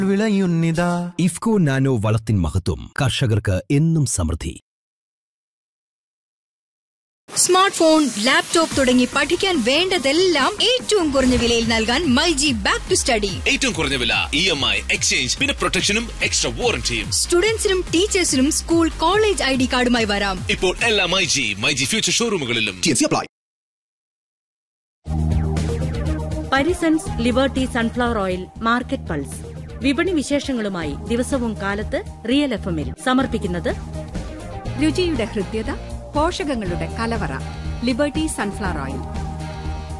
വിളയുന്നിതാ IFFCO nano വളത്തിൻ മഹത്വം കർഷകർക്ക് എന്നും സമൃദ്ധി സ്മാർട്ട് ഫോൺ ലാപ്ടോപ്പ് തുടങ്ങി പഠിക്കാൻ വേണ്ടതെല്ലാം ഏറ്റവും കുറഞ്ഞ വിലയിൽ നൽകാൻ മൈജി ബാക്ക് ടു സ്റ്റഡി ഏറ്റവും കുറഞ്ഞ വില ഇ എം ഐ എക്സ്ചേഞ്ച് പിന്നെ പ്രൊട്ടക്ഷനും എക്സ്ട്രാ വാറന്റിയും സ്റ്റുഡൻസിനും ടീച്ചേഴ്സിനും സ്കൂൾ കോളേജ് ഐ ഡി കാർഡുമായി വരാം ഇപ്പോൾ എല്ലാ മൈജി മൈജി ഫ്യൂച്ചർ ഷോറൂമുകളിലും Parisons liberty sunflower oil market pulse വിപണി വിശേഷങ്ങളുമായി ദിവസവും കാലത്ത് റിയൽ എഫ് എമ്മിൽ സമർപ്പിക്കുന്നത് രുചിയുടെ ഹൃദ്യത പോഷകങ്ങളുടെ കലവറ ലിബർട്ടി സൺഫ്ലവർ ഓയിൽ